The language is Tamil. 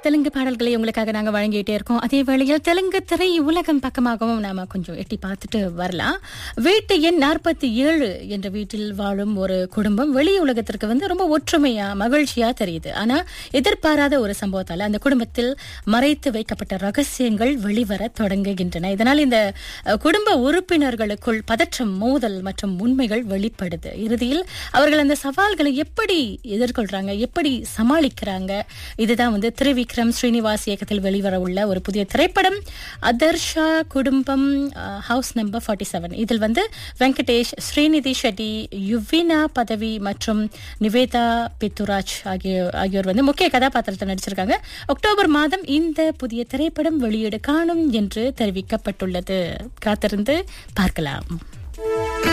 தெலுங்கு பாடல்களை உங்களுக்காக நாங்க வழங்கிட்டே இருக்கோம் அதே வேளையில் தெலுங்கு திரை உலகம் பக்கமாகவும் நாம கொஞ்சம் எட்டி பார்த்துட்டு வரலாம் வீட்டு எண் நாற்பத்தி ஏழு என்ற வீட்டில் வாழும் ஒரு குடும்பம் வெளி உலகத்திற்கு வந்து ரொம்ப ஒற்றுமையா மகிழ்ச்சியா தெரியுது ஆனா எதிர்பாராத ஒரு சம்பவத்தால அந்த குடும்பத்தில் மறைத்து வைக்கப்பட்ட ரகசியங்கள் வெளிவர தொடங்குகின்றன இதனால் இந்த அஹ், குடும்ப உறுப்பினர்களுக்குள் பதற்றம் மோதல் மற்றும் உண்மைகள் வெளிப்படுது இறுதியில் அவர்கள் அந்த சவால்களை எப்படி எதிர்கொள்றாங்க எப்படி சமாளிக்கிறாங்க இதுதான் வந்து திரிவிக்ரம் ஸ்ரீனிவாஸ் இயக்கத்தில் வெளிவர உள்ள ஒரு புதிய திரைப்படம் அதர்ஷா குடும்பம் ஹவுஸ் நம்பர் ஃபார்ட்டி செவன் இதில் வந்து வெங்கடேஷ் ஸ்ரீநிதி ஷெட்டி யுவினா பதவி மற்றும் நிவேதா பித்துராஜ் ஆகிய ஆகியோர் வந்து முக்கிய கதாபாத்திரத்தில் நடிச்சிருக்காங்க அக்டோபர் மாதம் இந்த புதிய திரைப்படம் வெளியீடு காணும் என்று தெரிவிக்கப்பட்டுள்ளது காத்திருந்து பார்க்கலாம்